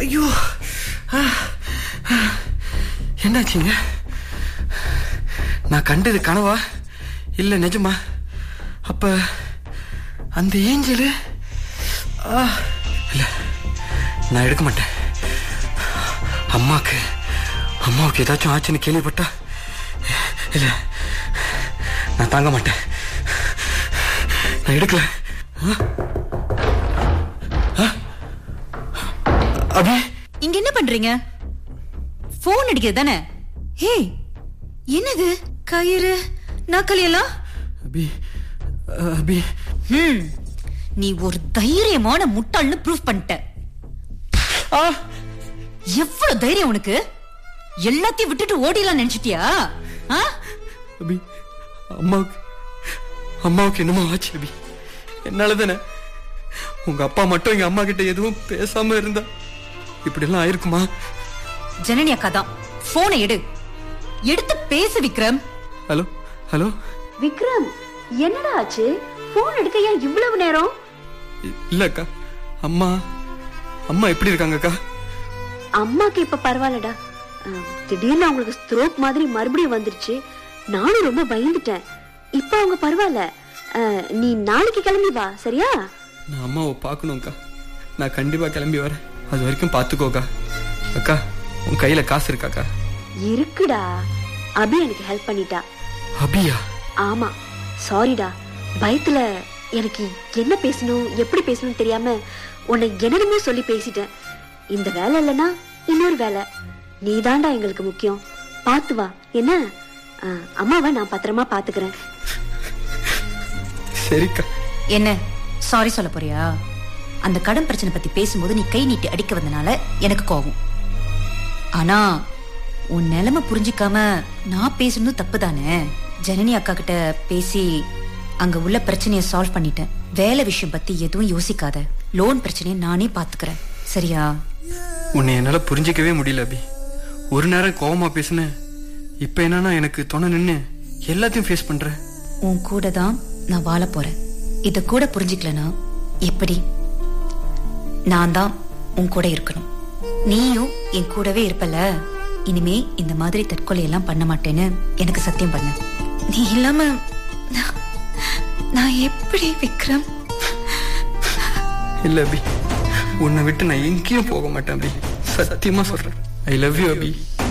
ஐயோ ஆ, ஆ. என்னாச்சுங்க நான் கண்டது கனவா இல்ல நிஜமா அப்ப அந்த ஏஞ்சலு ஆ, இல்ல நான் எடுக்க மாட்டேன் அம்மாக்கு அம்மாவுக்கு ஏதாச்சும் ஆச்சுன்னு கேள்விப்பட்டா இல்ல நான் தாங்க மாட்டேன் நான் எடுக்கல ஆ? ஆ? அபி இங்க என்ன பண்றீங்க போன் அடிக்கிறது தானே ஹே என்னது கயிறு நக்கல் எல்லாம் அபி அபி ஹம், நீ ஒரு தைரியமான முட்டாள்னு ப்ரூவ் பண்ணிட்ட ஆ எவ்வளவு தைரியம் உனக்கு எல்லாத்தையும் விட்டுட்டு ஓடிலாம் நினைச்சிட்டியா ஆ? அபி அம்மாவுக்கு அம்மாவுக்கு என்னமோ ஆச்சு அபி என்னால தானே உங்க அப்பா மட்டும் எங்க அம்மா கிட்ட எதுவும் பேசாம இருந்தா இப்படி எல்லாம் ஆயிருக்குமா ஜனனி அக்கா தான் போனை எடு எடுத்து பேசு விக்ரம் ஹலோ ஹலோ விக்ரம் என்னடா ஆச்சு போன் எடுக்க ஏன் இவ்வளவு நேரம் இ- இல்ல அக்கா அம்மா அம்மா எப்படி இருக்காங்க அக்கா அம்மாக்கு இப்ப பரவாயில்லடா அஹ், திடீர்னு அவங்களுக்கு ஸ்ட்ரோக் மாதிரி மறுபடியும் வந்துருச்சு நானும் ரொம்ப பயந்துட்டேன் இப்ப அவங்க பரவாயில்ல அஹ், நீ நாளைக்கு கிளம்பி வா சரியா நான் அம்மாவை பார்க்கணும்க்கா நான் கண்டிப்பா கிளம்பி வரேன் அது வரைக்கும் பார்த்துக்கோக்கா அக்கா உன் கையில காசு இருக்காக்கா இருக்குடா அபி எனக்கு ஹெல்ப் பண்ணிட்டா அபியா ஆமா சாரிடா பயத்துல எனக்கு என்ன பேசணும் எப்படி பேசணும் தெரியாம உன்னை என்னென்னமோ சொல்லி பேசிட்டேன் இந்த வேலை இல்லைன்னா இன்னொரு வேலை நீதான்டா எங்களுக்கு முக்கியம் பார்த்து வா என்ன ஆ, அம்மாவை நான் பத்திரமா பாத்துக்கிறேன் சரிக்கா என்ன சாரி சொல்ல போறியா அந்த கடன் பிரச்சனை பத்தி பேசும்போது நீ கை நீட்டி அடிக்க வந்தனால எனக்கு கோபம் ஆனா உன் நிலைமை புரிஞ்சுக்காம நான் பேசுனதும் தப்பு தானே ஜனனி அக்கா கிட்ட பேசி அங்க உள்ள பிரச்சனையை சால்வ் பண்ணிட்டேன் வேலை விஷயம் பத்தி எதுவும் யோசிக்காத லோன் பிரச்சனையை நானே பாத்துக்கிறேன் சரியா உன்னை என்னால புரிஞ்சிக்கவே முடியல அபி ஒரு நேரம் கோவமா பேசுனேன் இப்ப என்னன்னா எனக்கு துணை நின்னு எல்லாத்தையும் ஃபேஸ் பண்ற உன் கூட தான் நான் வாழ போறேன் இத கூட புரிஞ்சுக்கலனா எப்படி நான் தான் உன் கூட இருக்கணும் நீயும் என் கூடவே இருப்பல இனிமே இந்த மாதிரி தற்கொலை எல்லாம் பண்ண மாட்டேன்னு எனக்கு சத்தியம் பண்ணு நீ இல்லாம நான்- நான் எப்படி விக்ரம் இல்ல அபி உன்னை விட்டு நான் எங்கேயும் போக மாட்டேன் அபி சத்தியமா சொல்றேன் ஐ லவ் யூ அபி